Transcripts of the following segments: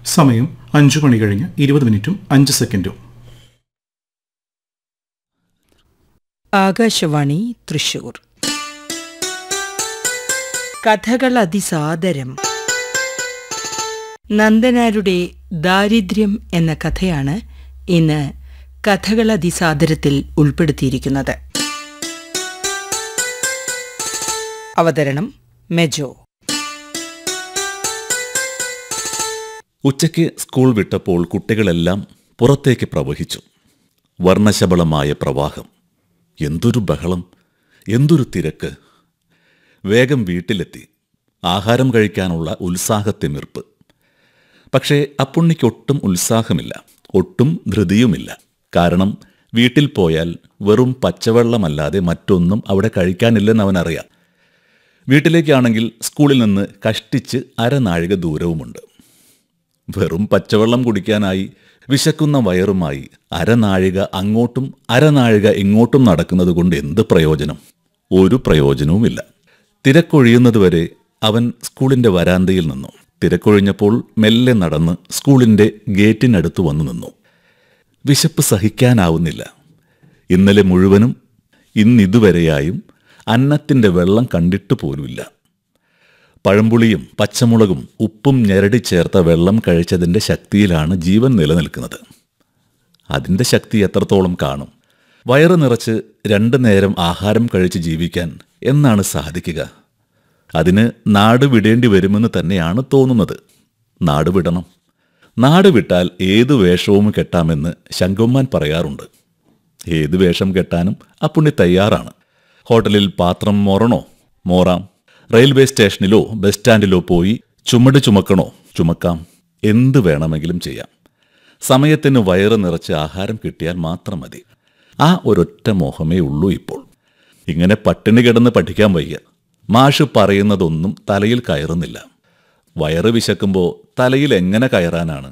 സമയം അഞ്ചു മണി കഴിഞ്ഞ് ഇരുപത് മിനിറ്റും അഞ്ച് സെക്കൻഡും ആകാശവാണി തൃശൂർ കഥകൾ അതിസാദരം നന്ദനാരുടെ ദാരിദ്ര്യം എന്ന കഥയാണ് ഇന്ന് കഥകൾ അതിസാദരത്തിൽ ഉൾപ്പെടുത്തിയിരിക്കുന്നത് അവതരണം മെജോ ഉച്ചയ്ക്ക് സ്കൂൾ വിട്ടപ്പോൾ കുട്ടികളെല്ലാം പുറത്തേക്ക് പ്രവഹിച്ചു വർണ്ണശബളമായ പ്രവാഹം എന്തൊരു ബഹളം എന്തൊരു തിരക്ക് വേഗം വീട്ടിലെത്തി ആഹാരം കഴിക്കാനുള്ള ഉത്സാഹത്തിമിർപ്പ് പക്ഷേ അപ്പുണ്ണിക്കൊട്ടും ഉത്സാഹമില്ല ഒട്ടും ധൃതിയുമില്ല കാരണം വീട്ടിൽ പോയാൽ വെറും പച്ചവെള്ളമല്ലാതെ മറ്റൊന്നും അവിടെ കഴിക്കാനില്ലെന്ന് അവനറിയാം വീട്ടിലേക്കാണെങ്കിൽ സ്കൂളിൽ നിന്ന് കഷ്ടിച്ച് അരനാഴിക ദൂരവുമുണ്ട് വെറും പച്ചവെള്ളം കുടിക്കാനായി വിശക്കുന്ന വയറുമായി അരനാഴിക അങ്ങോട്ടും അരനാഴിക ഇങ്ങോട്ടും നടക്കുന്നത് കൊണ്ട് എന്ത് പ്രയോജനം ഒരു പ്രയോജനവുമില്ല തിരക്കൊഴിയുന്നതുവരെ അവൻ സ്കൂളിന്റെ വരാന്തയിൽ നിന്നു തിരക്കൊഴിഞ്ഞപ്പോൾ മെല്ലെ നടന്ന് സ്കൂളിന്റെ ഗേറ്റിനടുത്ത് വന്നു നിന്നു വിശപ്പ് സഹിക്കാനാവുന്നില്ല ഇന്നലെ മുഴുവനും ഇന്നിതുവരെയായും അന്നത്തിന്റെ വെള്ളം കണ്ടിട്ട് പോലുമില്ല പഴംപുളിയും പച്ചമുളകും ഉപ്പും ഞെരടി ചേർത്ത വെള്ളം കഴിച്ചതിൻ്റെ ശക്തിയിലാണ് ജീവൻ നിലനിൽക്കുന്നത് അതിൻ്റെ ശക്തി എത്രത്തോളം കാണും വയറ് നിറച്ച് രണ്ടു നേരം ആഹാരം കഴിച്ച് ജീവിക്കാൻ എന്നാണ് സാധിക്കുക അതിന് നാട് വിടേണ്ടി വരുമെന്ന് തന്നെയാണ് തോന്നുന്നത് നാട് വിടണം നാട് വിട്ടാൽ ഏത് വേഷവും കെട്ടാമെന്ന് ശങ്കൊമ്മാൻ പറയാറുണ്ട് ഏത് വേഷം കെട്ടാനും അപ്പുണ്ണി തയ്യാറാണ് ഹോട്ടലിൽ പാത്രം മോറണോ മോറാം റെയിൽവേ സ്റ്റേഷനിലോ ബസ് സ്റ്റാൻഡിലോ പോയി ചുമട് ചുമക്കണോ ചുമക്കാം എന്ത് വേണമെങ്കിലും ചെയ്യാം സമയത്തിന് വയറ് നിറച്ച് ആഹാരം കിട്ടിയാൽ മാത്രം മതി ആ ഒരൊറ്റ മോഹമേ ഉള്ളൂ ഇപ്പോൾ ഇങ്ങനെ പട്ടിണി കിടന്ന് പഠിക്കാൻ വയ്യ മാഷ് പറയുന്നതൊന്നും തലയിൽ കയറുന്നില്ല വയറ് വിശക്കുമ്പോൾ തലയിൽ എങ്ങനെ കയറാനാണ്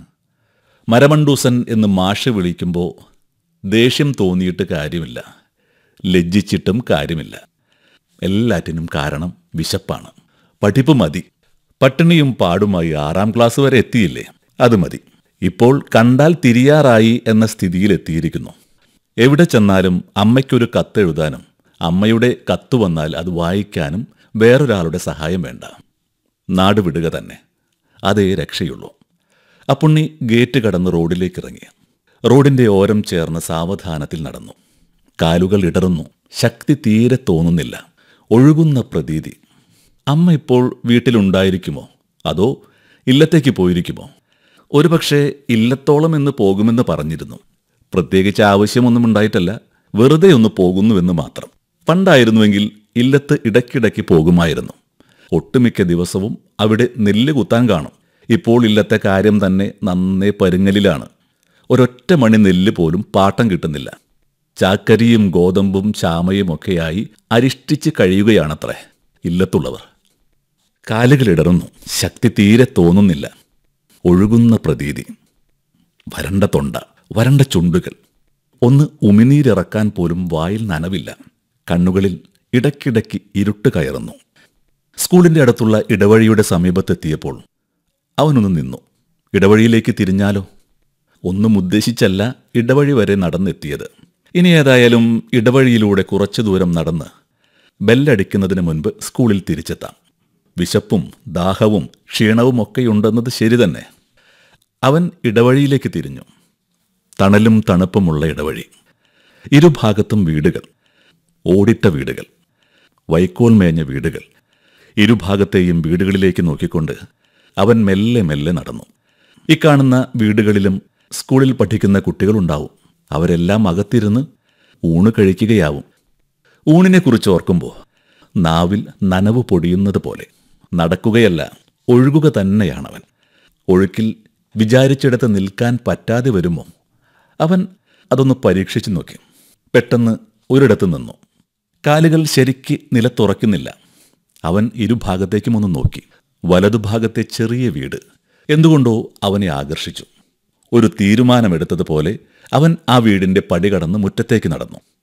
മരമണ്ടൂസൻ എന്ന് മാഷ് വിളിക്കുമ്പോൾ ദേഷ്യം തോന്നിയിട്ട് കാര്യമില്ല ലജ്ജിച്ചിട്ടും കാര്യമില്ല എല്ലാറ്റിനും കാരണം വിശപ്പാണ് പഠിപ്പ് മതി പട്ടിണിയും പാടുമായി ആറാം ക്ലാസ് വരെ എത്തിയില്ലേ അത് മതി ഇപ്പോൾ കണ്ടാൽ തിരിയാറായി എന്ന സ്ഥിതിയിൽ എത്തിയിരിക്കുന്നു എവിടെ ചെന്നാലും അമ്മയ്ക്കൊരു കത്തെഴുതാനും അമ്മയുടെ കത്ത് വന്നാൽ അത് വായിക്കാനും വേറൊരാളുടെ സഹായം വേണ്ട നാട് വിടുക തന്നെ അതേ രക്ഷയുള്ളൂ അപ്പുണ്ണി ഗേറ്റ് കടന്ന് റോഡിലേക്ക് ഇറങ്ങി റോഡിന്റെ ഓരം ചേർന്ന് സാവധാനത്തിൽ നടന്നു കാലുകൾ ഇടറുന്നു ശക്തി തീരെ തോന്നുന്നില്ല ഒഴുകുന്ന പ്രതീതി അമ്മ ഇപ്പോൾ വീട്ടിലുണ്ടായിരിക്കുമോ അതോ ഇല്ലത്തേക്ക് പോയിരിക്കുമോ ഒരുപക്ഷെ ഇല്ലത്തോളം എന്ന് പോകുമെന്ന് പറഞ്ഞിരുന്നു പ്രത്യേകിച്ച് ആവശ്യമൊന്നും ഉണ്ടായിട്ടല്ല വെറുതെ ഒന്ന് പോകുന്നുവെന്ന് മാത്രം പണ്ടായിരുന്നുവെങ്കിൽ ഇല്ലത്ത് ഇടയ്ക്കിടയ്ക്ക് പോകുമായിരുന്നു ഒട്ടുമിക്ക ദിവസവും അവിടെ നെല്ല് കുത്താൻ കാണും ഇപ്പോൾ ഇല്ലത്തെ കാര്യം തന്നെ നന്നേ പരുങ്ങലിലാണ് ഒരൊറ്റ മണി നെല്ല് പോലും പാട്ടം കിട്ടുന്നില്ല ചാക്കരിയും ഗോതമ്പും ചാമയും ഒക്കെയായി അരിഷ്ടിച്ച് കഴിയുകയാണത്രേ ഇല്ലത്തുള്ളവർ കാലുകളിടറുന്നു ശക്തി തീരെ തോന്നുന്നില്ല ഒഴുകുന്ന പ്രതീതി വരണ്ട തൊണ്ട വരണ്ട ചുണ്ടുകൾ ഒന്ന് ഉമിനീരിറക്കാൻ പോലും വായിൽ നനവില്ല കണ്ണുകളിൽ ഇടയ്ക്കിടയ്ക്ക് ഇരുട്ട് കയറുന്നു സ്കൂളിന്റെ അടുത്തുള്ള ഇടവഴിയുടെ സമീപത്തെത്തിയപ്പോൾ അവനൊന്ന് നിന്നു ഇടവഴിയിലേക്ക് തിരിഞ്ഞാലോ ഒന്നും ഉദ്ദേശിച്ചല്ല ഇടവഴി വരെ നടന്നെത്തിയത് ഇനി ഏതായാലും ഇടവഴിയിലൂടെ കുറച്ചു ദൂരം നടന്ന് ബെല്ലടിക്കുന്നതിന് മുൻപ് സ്കൂളിൽ തിരിച്ചെത്താം വിശപ്പും ദാഹവും ക്ഷീണവും ഒക്കെയുണ്ടെന്നത് ശരി തന്നെ അവൻ ഇടവഴിയിലേക്ക് തിരിഞ്ഞു തണലും തണുപ്പുമുള്ള ഇടവഴി ഇരുഭാഗത്തും വീടുകൾ ഓടിട്ട വീടുകൾ വൈക്കോൽ മേഞ്ഞ വീടുകൾ ഇരുഭാഗത്തെയും വീടുകളിലേക്ക് നോക്കിക്കൊണ്ട് അവൻ മെല്ലെ മെല്ലെ നടന്നു ഇക്കാണുന്ന വീടുകളിലും സ്കൂളിൽ പഠിക്കുന്ന കുട്ടികളുണ്ടാവും അവരെല്ലാം അകത്തിരുന്ന് ഊണ് കഴിക്കുകയാവും ഊണിനെക്കുറിച്ച് ഓർക്കുമ്പോൾ നാവിൽ നനവ് പൊടിയുന്നത് പോലെ നടക്കുകയല്ല ഒഴുകുക തന്നെയാണവൻ ഒഴുക്കിൽ വിചാരിച്ചിടത്ത് നിൽക്കാൻ പറ്റാതെ വരുമോ അവൻ അതൊന്ന് പരീക്ഷിച്ചു നോക്കി പെട്ടെന്ന് ഒരിടത്ത് നിന്നു കാലുകൾ ശരിക്ക് നിലത്തുറക്കുന്നില്ല അവൻ ഇരുഭാഗത്തേക്കും ഒന്ന് നോക്കി വലതുഭാഗത്തെ ചെറിയ വീട് എന്തുകൊണ്ടോ അവനെ ആകർഷിച്ചു ഒരു തീരുമാനമെടുത്തതുപോലെ അവൻ ആ വീടിന്റെ പടി കടന്ന് മുറ്റത്തേക്ക് നടന്നു